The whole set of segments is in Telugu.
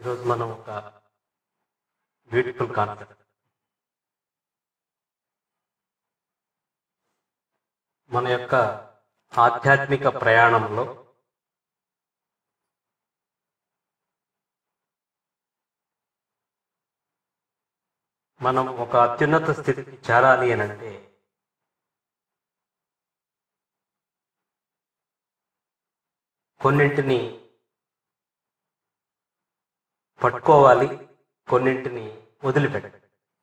ఈరోజు మనం ఒక బ్యూటిఫుల్ కాన్సెప్ట్ మన యొక్క ఆధ్యాత్మిక ప్రయాణంలో మనం ఒక అత్యున్నత స్థితికి చేరాలి అని అంటే కొన్నింటిని పట్టుకోవాలి కొన్నింటిని వదిలిపెట్టాలి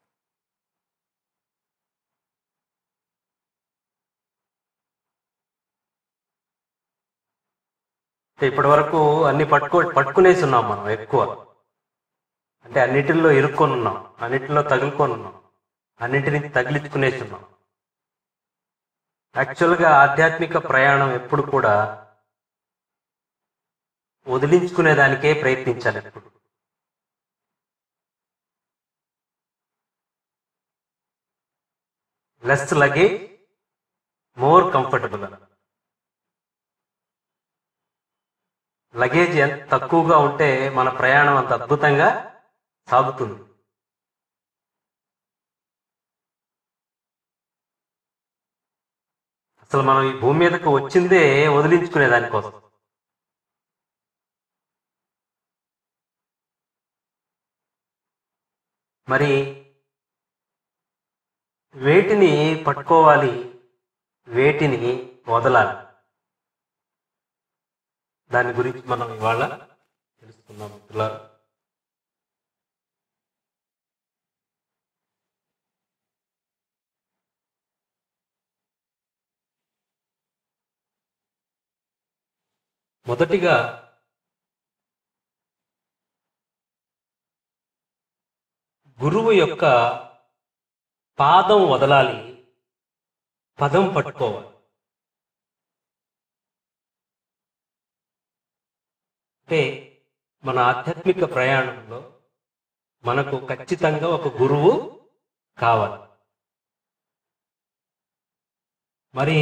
ఇప్పటి వరకు అన్ని పట్టుకో పట్టుకునేసి ఉన్నాం మనం ఎక్కువ అంటే అన్నిటిలో ఇరుక్కొని ఉన్నాం అన్నిటిలో తగులుకొని ఉన్నాం అన్నింటినీ తగిలించుకునేసి ఉన్నాం యాక్చువల్గా ఆధ్యాత్మిక ప్రయాణం ఎప్పుడు కూడా వదిలించుకునే దానికే ప్రయత్నించాలి ఎప్పుడు less luggage more comfortable luggage ఎంత తక్కువగా ఉంటే మన ప్రయాణం అంత అద్భుతంగా సాగుతుంది అసలు మనం ఈ భూమి మీదకి వచ్చిందే వదిలించుకునే దానికోసం మరి వేటిని పట్టుకోవాలి వేటిని వదలాలి దాని గురించి మనం ఇవాళ తెలుసుకుందాం మిత్రులారా మొదటిగా గురువు యొక్క పాదం వదలాలి పదం పట్టుకోవాలి అంటే మన ఆధ్యాత్మిక ప్రయాణంలో మనకు ఖచ్చితంగా ఒక గురువు కావాలి మరి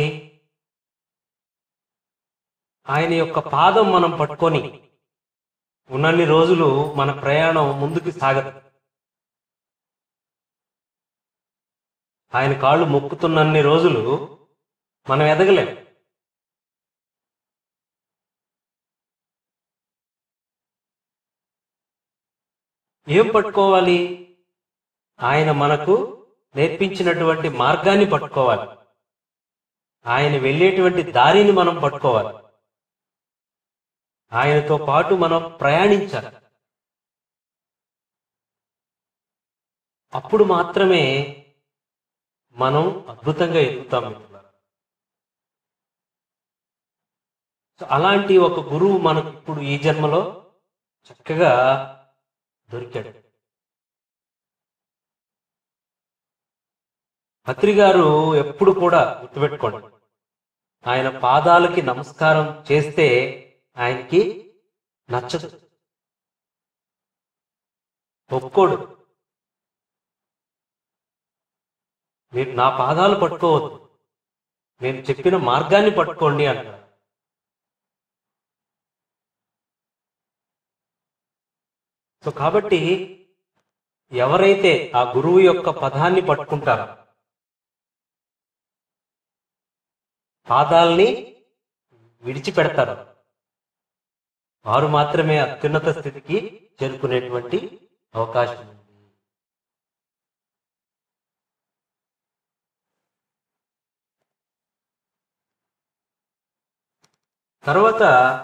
ఆయన యొక్క పాదం మనం పట్టుకొని ఉన్నన్ని రోజులు మన ప్రయాణం ముందుకు సాగదు ఆయన కాళ్ళు మొక్కుతున్నన్ని రోజులు మనం ఎదగలేం ఏం పట్టుకోవాలి ఆయన మనకు నేర్పించినటువంటి మార్గాన్ని పట్టుకోవాలి ఆయన వెళ్ళేటువంటి దారిని మనం పట్టుకోవాలి ఆయనతో పాటు మనం ప్రయాణించాలి అప్పుడు మాత్రమే మనం అద్భుతంగా ఎదుగుతాం మిత్రులారా సో అలాంటి ఒక గురువు మనకు ఇప్పుడు ఈ జన్మలో చక్కగా దొరికాడు పత్రి గారు ఎప్పుడు కూడా గుర్తుపెట్టుకోండి ఆయన పాదాలకి నమస్కారం చేస్తే ఆయనకి నచ్చదు ఒప్పుకోడు మీరు నా పాదాలు పట్టుకోవద్దు నేను చెప్పిన మార్గాన్ని పట్టుకోండి అంటారు సో కాబట్టి ఎవరైతే ఆ గురువు యొక్క పదాన్ని పట్టుకుంటారో పాదాల్ని విడిచిపెడతారు వారు మాత్రమే అత్యున్నత స్థితికి చేరుకునేటువంటి అవకాశం ఉంది తర్వాత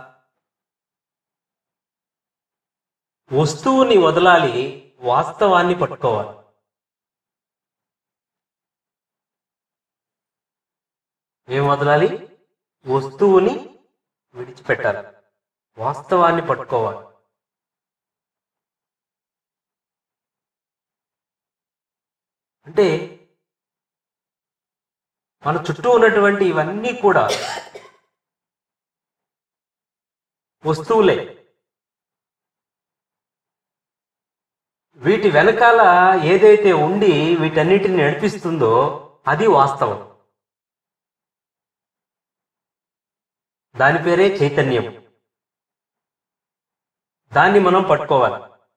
వస్తువుని వదలాలి వాస్తవాన్ని పట్టుకోవాలి ఏం వదలాలి వస్తువుని విడిచిపెట్టాలి వాస్తవాన్ని పట్టుకోవాలి అంటే మన చుట్టూ ఉన్నటువంటి ఇవన్నీ కూడా వస్తువులే వీటి వెనకాల ఏదైతే ఉండి వీటన్నిటిని నడిపిస్తుందో అది వాస్తవం దాని పేరే చైతన్యం దాన్ని మనం పట్టుకోవాలి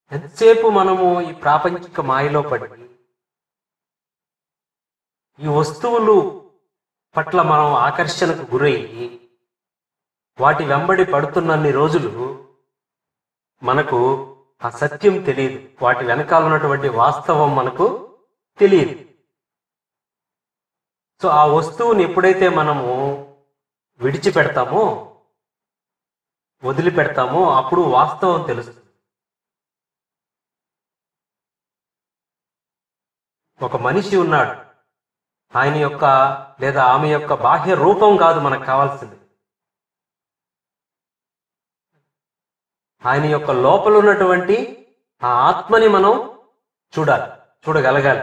ఎంతసేపు మనము ఈ ప్రాపంచిక మాయలో పడి ఈ వస్తువులు పట్ల మనం ఆకర్షణకు గురయ్యి వాటి వెంబడి పడుతున్నన్ని రోజులు మనకు ఆ సత్యం తెలియదు వాటి వెనకాల ఉన్నటువంటి వాస్తవం మనకు తెలియదు సో ఆ వస్తువుని ఎప్పుడైతే మనము విడిచిపెడతామో వదిలిపెడతామో అప్పుడు వాస్తవం తెలుస్తుంది ఒక మనిషి ఉన్నాడు ఆయన యొక్క లేదా ఆమె యొక్క బాహ్య రూపం కాదు మనకు కావాల్సింది ఆయన యొక్క లోపల ఉన్నటువంటి ఆ ఆత్మని మనం చూడాలి చూడగలగాలి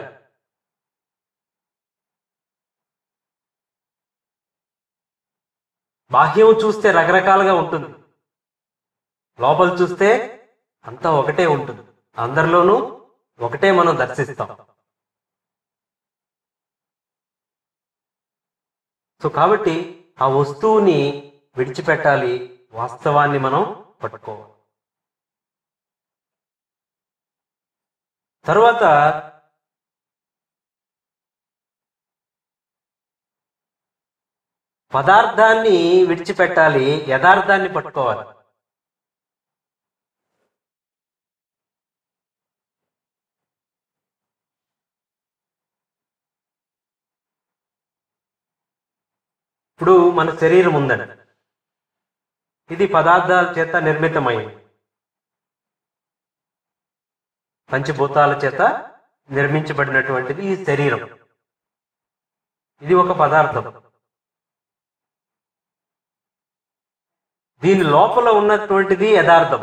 బాహ్యం చూస్తే రకరకాలుగా ఉంటుంది లోపల చూస్తే అంతా ఒకటే ఉంటుంది అందరిలోనూ ఒకటే మనం దర్శిస్తాం సో కాబట్టి ఆ వస్తువుని విడిచిపెట్టాలి వాస్తవాన్ని మనం పట్టుకోవాలి తర్వాత పదార్థాన్ని విడిచిపెట్టాలి యథార్థాన్ని పట్టుకోవాలి ఇప్పుడు మన శరీరం ఉందండి ఇది పదార్థాల చేత నిర్మితమైంది పంచభూతాల చేత నిర్మించబడినటువంటిది ఈ శరీరం ఇది ఒక పదార్థం దీని లోపల ఉన్నటువంటిది యథార్థం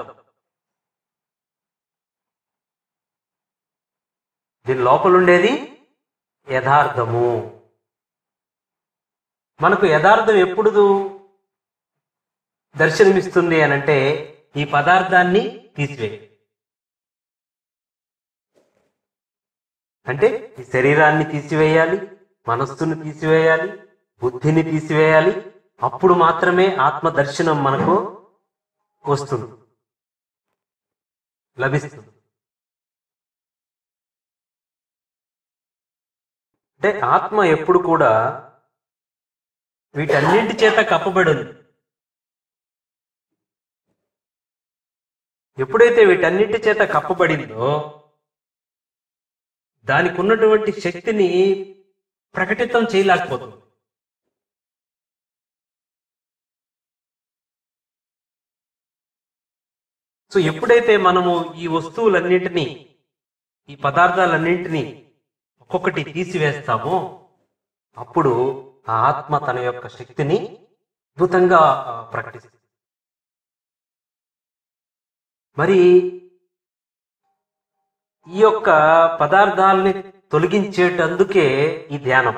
దీని లోపల ఉండేది యథార్థము మనకు యథార్థం ఎప్పుడు దర్శనమిస్తుంది అని అంటే ఈ పదార్థాన్ని తీసివేయి అంటే ఈ శరీరాన్ని తీసివేయాలి మనస్సును తీసివేయాలి బుద్ధిని తీసివేయాలి అప్పుడు మాత్రమే ఆత్మ దర్శనం మనకు వస్తుంది లభిస్తుంది అంటే ఆత్మ ఎప్పుడు కూడా వీటన్నింటి చేత కప్పబడి ఉంది ఎప్పుడైతే వీటన్నింటి చేత కప్పబడిందో దానికి ఉన్నటువంటి శక్తిని ప్రకటితం చేయలేకపోతుంది సో ఎప్పుడైతే మనము ఈ వస్తువులన్నింటినీ ఈ పదార్థాలన్నింటినీ ఒక్కొక్కటి తీసివేస్తామో అప్పుడు ఆ ఆత్మ తన యొక్క శక్తిని అద్భుతంగా ఆ, ప్రకటిస్తుంది మరి ఈ యొక్క పదార్థాలని తొలగించేటందుకే ఈ ధ్యానం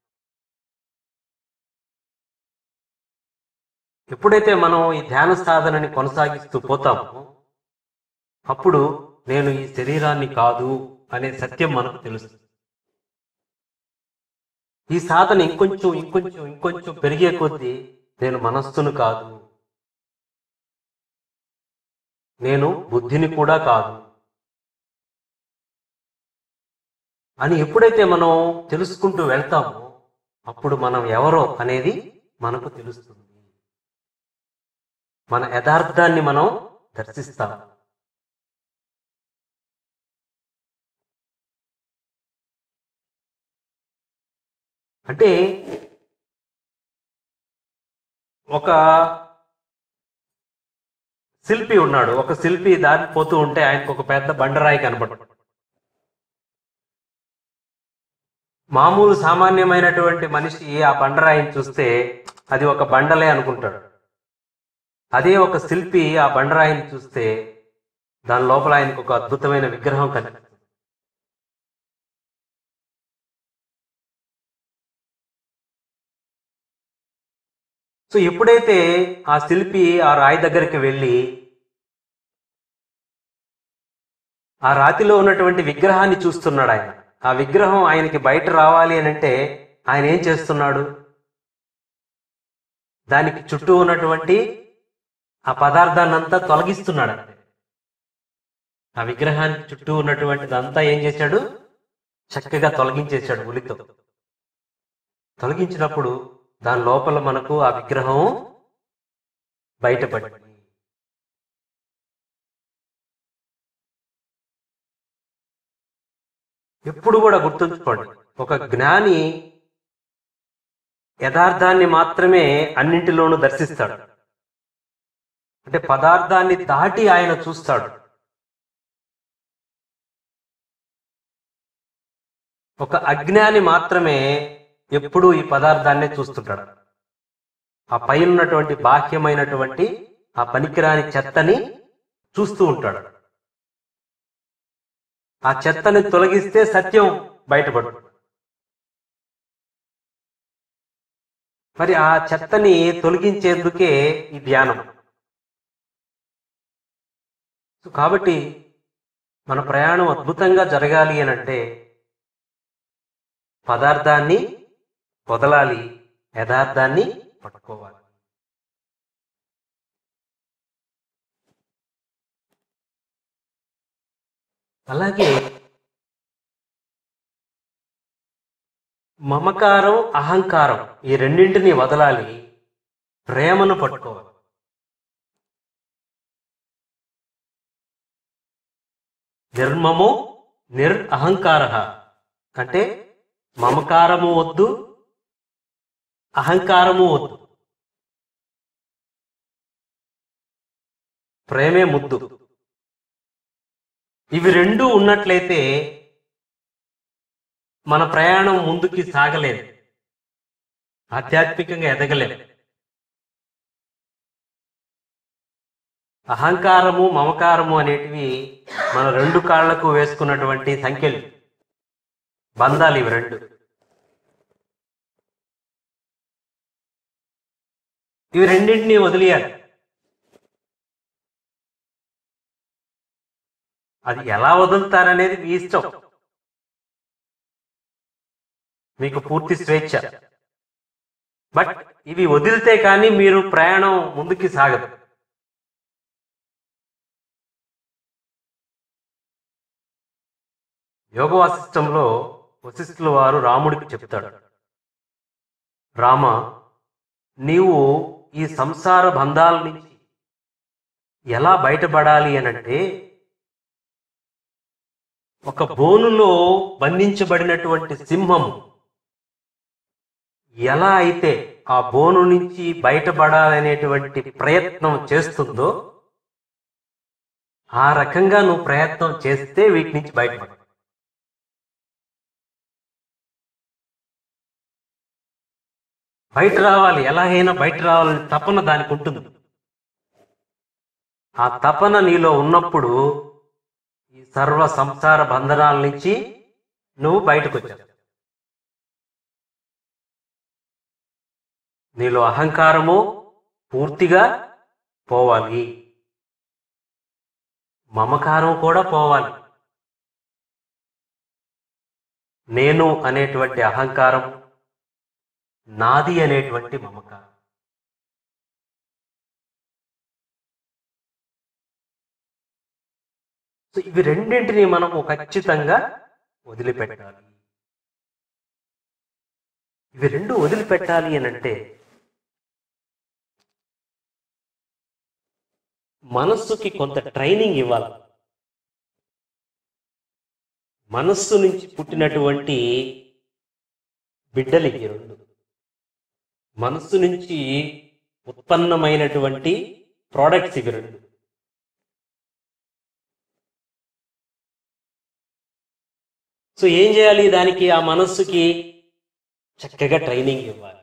ఎప్పుడైతే మనం ఈ ధ్యాన సాధనని కొనసాగిస్తూ పోతామో అప్పుడు నేను ఈ శరీరాన్ని కాదు అనే సత్యం మనకు తెలుస్తుంది ఈ సాధన ఇంకొంచెం ఇంకొంచెం ఇంకొంచెం పెరిగే కొద్దీ నేను మనస్సును కాదు నేను బుద్ధిని కూడా కాదు అని ఎప్పుడైతే మనం తెలుసుకుంటూ వెళ్తామో అప్పుడు మనం ఎవరో అనేది మనకు తెలుస్తుంది మన యథార్థాన్ని మనం దర్శిస్తాం అంటే ఒక శిల్పి ఉన్నాడు ఒక శిల్పి దారి పోతూ ఉంటే ఆయనకు ఒక పెద్ద బండరాయి కనపడు మామూలు సామాన్యమైనటువంటి మనిషి ఆ బండరాయిని చూస్తే అది ఒక బండలే అనుకుంటాడు అదే ఒక శిల్పి ఆ బండరాయిని చూస్తే దాని లోపల ఆయనకు ఒక అద్భుతమైన విగ్రహం కనిపిస్తుంది సో ఎప్పుడైతే ఆ శిల్పి ఆ రాయి దగ్గరికి వెళ్ళి ఆ రాతిలో ఉన్నటువంటి విగ్రహాన్ని చూస్తున్నాడు ఆయన ఆ విగ్రహం ఆయనకి బయట రావాలి అని అంటే ఆయన ఏం చేస్తున్నాడు దానికి చుట్టూ ఉన్నటువంటి ఆ పదార్థాన్నంతా తొలగిస్తున్నాడు అంతే ఆ విగ్రహానికి చుట్టూ ఉన్నటువంటిదంతా ఏం చేశాడు చక్కగా తొలగించేశాడు ఉలితో తొలగించినప్పుడు దాని లోపల మనకు ఆ విగ్రహం బయటపడింది ఎప్పుడు కూడా గుర్తుంచుకోండి ఒక జ్ఞాని యథార్థాన్ని మాత్రమే అన్నింటిలోనూ దర్శిస్తాడు అంటే పదార్థాన్ని దాటి ఆయన చూస్తాడు ఒక అజ్ఞాని మాత్రమే ఎప్పుడూ ఈ పదార్థాన్నే చూస్తుంటాడు ఆ పై ఉన్నటువంటి బాహ్యమైనటువంటి ఆ పనికిరాని చెత్తని చూస్తూ ఉంటాడు ఆ చెత్తని తొలగిస్తే సత్యం బయటపడుతుంది మరి ఆ చెత్తని తొలగించేందుకే ఈ ధ్యానం సో కాబట్టి మన ప్రయాణం అద్భుతంగా జరగాలి అని అంటే పదార్థాన్ని వదలాలి యథార్థాన్ని పట్టుకోవాలి అలాగే మమకారం అహంకారం ఈ రెండింటిని వదలాలి ప్రేమను పట్టుకోవాలి నిర్మము నిర్ అహంకార అంటే మమకారము వద్దు అహంకారము వద్దు ప్రేమే ముద్దు ఇవి రెండు ఉన్నట్లయితే మన ప్రయాణం ముందుకి సాగలేదు ఆధ్యాత్మికంగా ఎదగలేదు అహంకారము మమకారము అనేటివి మన రెండు కాళ్లకు వేసుకున్నటువంటి సంఖ్యలు బంధాలు ఇవి రెండు ఇవి రెండింటినీ వదిలేయాలి అది ఎలా వదులుతారనేది మీ ఇష్టం మీకు పూర్తి స్వేచ్ఛ బట్ ఇవి వదిలితే కానీ మీరు ప్రయాణం ముందుకి సాగదు యోగ వాసిష్టంలో వశిష్ఠుల వారు రాముడికి చెప్తాడు రామ నీవు ఈ సంసార బంధాల నుంచి ఎలా బయటపడాలి అనంటే ఒక బోనులో బంధించబడినటువంటి సింహము ఎలా అయితే ఆ బోను నుంచి బయటపడాలనేటువంటి ప్రయత్నం చేస్తుందో ఆ రకంగా నువ్వు ప్రయత్నం చేస్తే వీటి నుంచి బయటపడ బయట రావాలి ఎలా అయినా బయట రావాలని తపన దానికి ఉంటుంది ఆ తపన నీలో ఉన్నప్పుడు ఈ సర్వ సంసార బంధనాల నుంచి నువ్వు బయటకు వచ్చావు నీలో అహంకారము పూర్తిగా పోవాలి మమకారం కూడా పోవాలి నేను అనేటువంటి అహంకారం నాది అనేటువంటి మమకారం సో ఇవి రెండింటిని మనము ఖచ్చితంగా వదిలిపెట్టాలి ఇవి రెండు వదిలిపెట్టాలి అని అంటే మనస్సుకి కొంత ట్రైనింగ్ ఇవ్వాలి మనస్సు నుంచి పుట్టినటువంటి బిడ్డలు ఇవి రెండు మనస్సు నుంచి ఉత్పన్నమైనటువంటి ప్రోడక్ట్స్ ఇవి రెండు సో ఏం చేయాలి దానికి ఆ మనస్సుకి చక్కగా ట్రైనింగ్ ఇవ్వాలి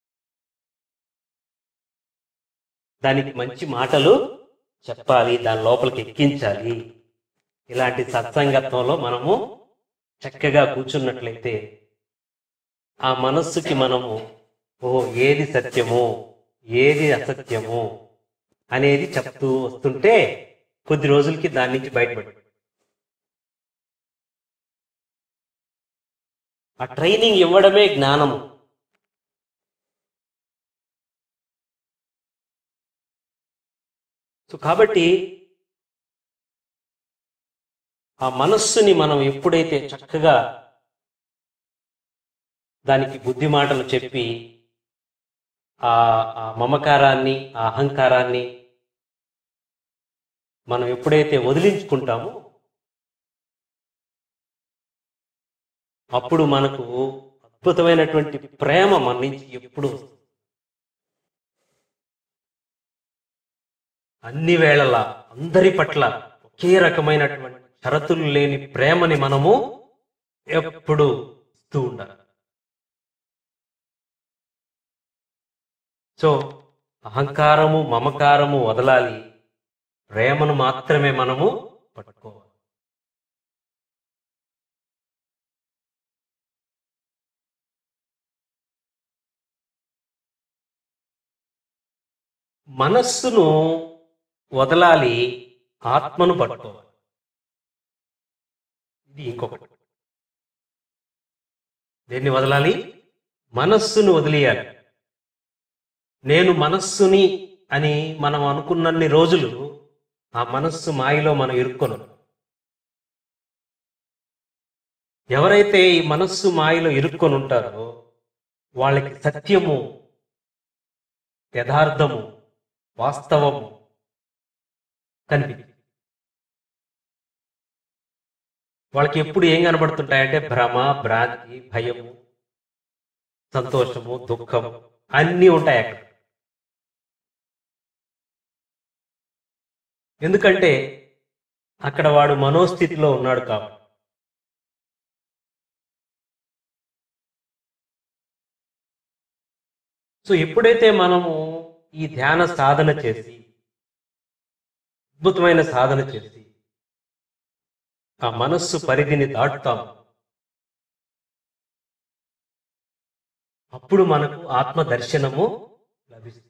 దానికి మంచి మాటలు చెప్పాలి దాని లోపలికి ఎక్కించాలి ఇలాంటి సత్సంగత్వంలో మనము చక్కగా కూర్చున్నట్లయితే ఆ మనస్సుకి మనము ఓ ఏది సత్యము ఏది అసత్యము అనేది చెప్తూ వస్తుంటే కొద్ది రోజులకి దాని నుంచి బయటపడి ఆ ట్రైనింగ్ ఇవ్వడమే జ్ఞానము సో కాబట్టి ఆ మనస్సుని మనం ఎప్పుడైతే చక్కగా దానికి బుద్ధి మాటలు చెప్పి ఆ ఆ మమకారాన్ని ఆ అహంకారాన్ని మనం ఎప్పుడైతే వదిలించుకుంటామో అప్పుడు మనకు అద్భుతమైనటువంటి ప్రేమ మన నుంచి ఎప్పుడు వస్తుంది. అన్ని వేళలా అందరి పట్ల ఒకే రకమైనటువంటి షరతులు లేని ప్రేమని మనము ఎప్పుడు ఇస్తూ ఉండాలి సో అహంకారము మమకారము వదలాలి ప్రేమను మాత్రమే మనము పట్టుకోవాలి మనస్సును వదలాలి ఆత్మను పట్టుకోవాలి ఇది ఇంకొకటి దేన్ని వదలాలి మనస్సును వదిలేయాలి నేను మనస్సుని అని మనం అనుకున్నన్ని రోజులు ఆ మనస్సు మాయలో మనం ఇరుక్కొను ఎవరైతే ఈ మనస్సు మాయలో ఇరుక్కొని ఉంటారో వాళ్ళకి సత్యము యథార్థము వాస్తవము కనిపి వాళ్ళకి ఎప్పుడు ఏం కనబడుతుంటాయంటే భ్రమ భ్రాంతి భయము సంతోషము దుఃఖము అన్నీ ఉంటాయి అక్కడ ఎందుకంటే అక్కడ వాడు మనోస్థితిలో ఉన్నాడు కాబట్టి సో ఎప్పుడైతే మనము ఈ ధ్యాన సాధన చేసి అద్భుతమైన సాధన చేసి ఆ మనస్సు పరిధిని దాటుతాం అప్పుడు మనకు ఆత్మ దర్శనము లభిస్తుంది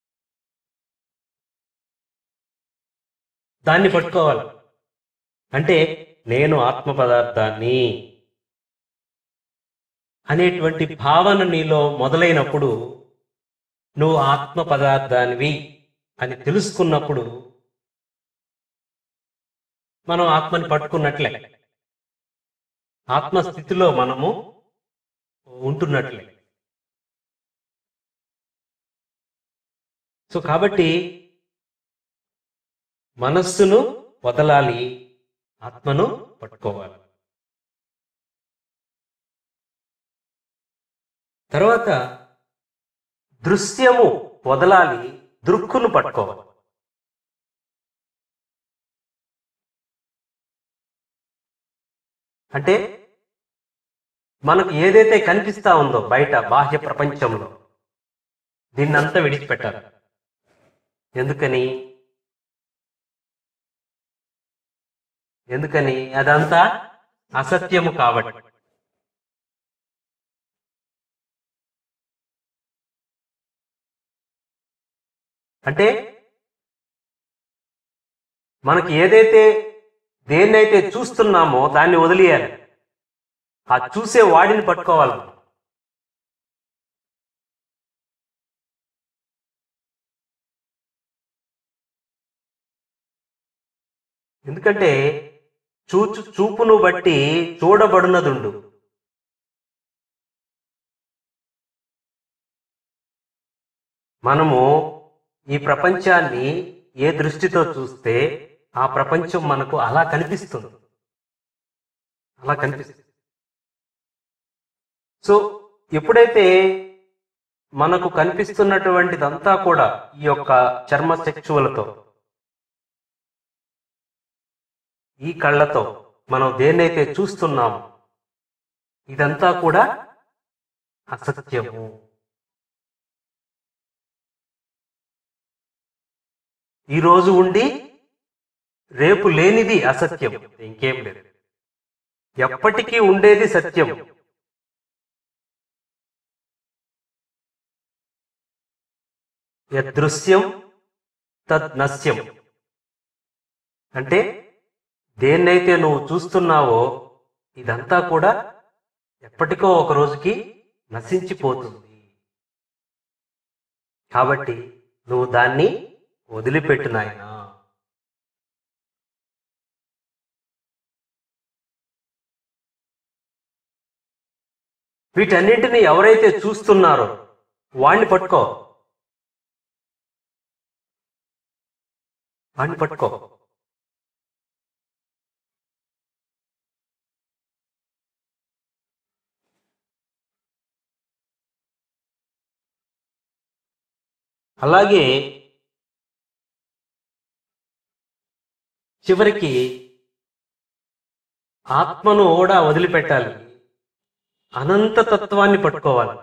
దాన్ని పట్టుకోవాలి అంటే నేను ఆత్మ పదార్థాన్ని అనేటువంటి భావన నీలో మొదలైనప్పుడు నువ్వు ఆత్మ పదార్థానివి అని తెలుసుకున్నప్పుడు మనం ఆత్మని పట్టుకున్నట్లే ఆత్మస్థితిలో మనము ఉంటున్నట్లే సో కాబట్టి మనస్సును వదలాలి ఆత్మను పట్టుకోవాలి తర్వాత దృశ్యము వదలాలి దృక్కును పట్టుకోవాలి అంటే మనకు ఏదైతే కనిపిస్తా ఉందో బయట బాహ్య ప్రపంచంలో దీన్నంతా విడిచిపెట్టాలి ఎందుకని ఎందుకని అదంతా అసత్యము కాబట్టి అంటే మనకి ఏదైతే దేన్నైతే చూస్తున్నామో దాన్ని వదిలేయాలి ఆ చూసే వాడిని పట్టుకోవాలి మనం. ఎందుకంటే చూచు చూపును బట్టి చూడబడునదుండు మనము ఈ ప్రపంచాన్ని ఏ దృష్టితో చూస్తే ఆ ప్రపంచం మనకు అలా కనిపిస్తుంది అలా కనిపిస్తుంది సో ఎప్పుడైతే మనకు కనిపిస్తున్నటువంటిదంతా కూడా ఈ యొక్క చర్మ సెక్చువలతో ఈ కళ్ళతో మనం దేన్నైతే చూస్తున్నామో ఇదంతా కూడా అసత్యము ఈ రోజు ఉండి రేపు లేనిది అసత్యం ఇంకేం లేదు ఎప్పటికీ ఉండేది సత్యం యదృశ్యం తద్ నశ్యం అంటే దేన్నైతే నువ్వు చూస్తున్నావో ఇదంతా కూడా ఎప్పటికో ఒక రోజుకి నశించిపోతుంది కాబట్టి నువ్వు దాన్ని వదిలిపెట్టు నాయనా వీటన్నింటినీ ఎవరైతే చూస్తున్నారో వాణ్ణి పట్టుకో వాణ్ణి పట్టుకో అలాగే చివరికి ఆత్మను కూడా వదిలిపెట్టాలి అనంత తత్వాన్ని పట్టుకోవాలి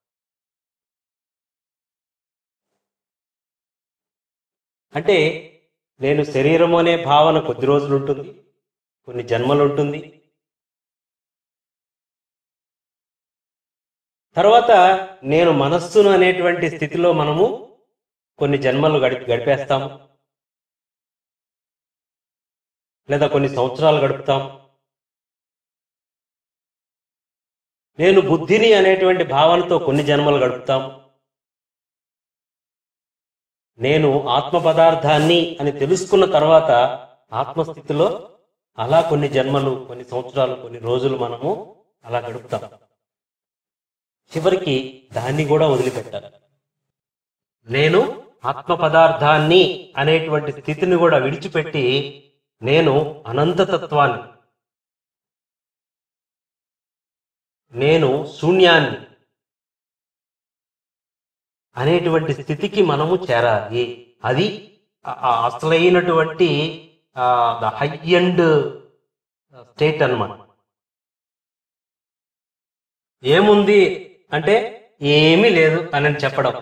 అంటే నేను శరీరము అనే భావన కొద్ది రోజులు ఉంటుంది కొన్ని జన్మలు ఉంటుంది తర్వాత నేను మనస్సును అనేటువంటి స్థితిలో మనము కొన్ని జన్మలు గడిపి గడిపేస్తాము లేదా కొన్ని సంవత్సరాలు గడుపుతాం నేను బుద్ధిని అనేటువంటి భావనతో కొన్ని జన్మలు గడుపుతాం నేను ఆత్మ పదార్థాన్ని అని తెలుసుకున్న తర్వాత ఆత్మస్థితిలో అలా కొన్ని జన్మలు కొన్ని సంవత్సరాలు కొన్ని రోజులు మనము అలా గడుపుతాం చివరికి దాన్ని కూడా వదిలిపెట్టాలి నేను ఆత్మ పదార్థాన్ని అనేటువంటి స్థితిని కూడా విడిచిపెట్టి నేను అనంతతత్వాన్ని నేను శూన్యాన్ని అనేటువంటి స్థితికి మనము చేరాలి అది ఆ- ఆ అసలైనటువంటి ద హై అండ్ స్టేట్ అన్నమాట ఏముంది అంటే ఏమీ లేదు అని చెప్పడం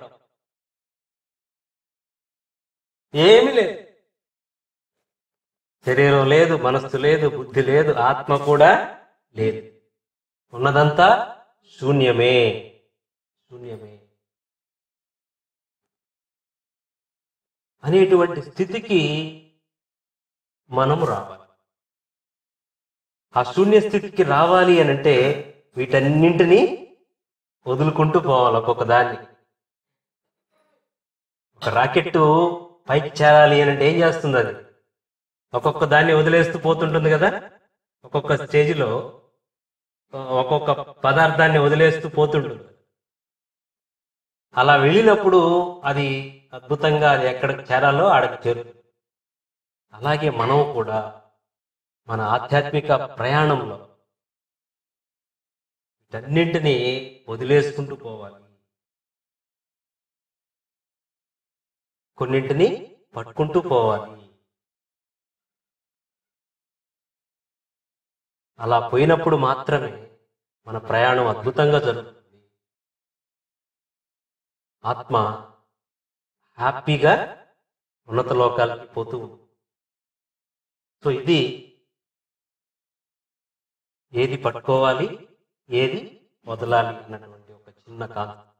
ఏమీ లేదు శరీరం లేదు మనస్సు లేదు బుద్ధి లేదు ఆత్మ కూడా లేదు ఉన్నదంతా శూన్యమే శూన్యమే అనేటువంటి స్థితికి మనము రావాలి ఆ శూన్య స్థితికి రావాలి అని అంటే వీటన్నింటినీ వదులుకుంటూ పోవాలి ఒక్కొక్క దాన్ని ఒక రాకెట్ పైకి చేరాలి అని అంటే ఏం చేస్తుంది అది ఒక్కొక్క దాన్ని వదిలేస్తూ పోతుంటుంది కదా ఒక్కొక్క స్టేజ్లో ఆ, ఒక్కొక్క పదార్థాన్ని వదిలేస్తూ పోతుంటుంది అలా వెళ్ళినప్పుడు అది అద్భుతంగా అది ఎక్కడికి చేరాలో ఆడకి చేరుతుంది అలాగే మనం కూడా మన ఆధ్యాత్మిక ప్రయాణంలో వీటన్నింటినీ వదిలేసుకుంటూ పోవాలి కొన్నింటిని పట్టుకుంటూ పోవాలి అలా పోయినప్పుడు మాత్రమే మన ప్రయాణం అద్భుతంగా జరుగుతుంది ఆత్మ హ్యాపీగా ఉన్నత లోకాలకి పోతూ ఉంది సో ఇది ఏది పట్టుకోవాలి ఏది వదలాలి అన్నటువంటి ఒక చిన్న కాన్సెప్ట్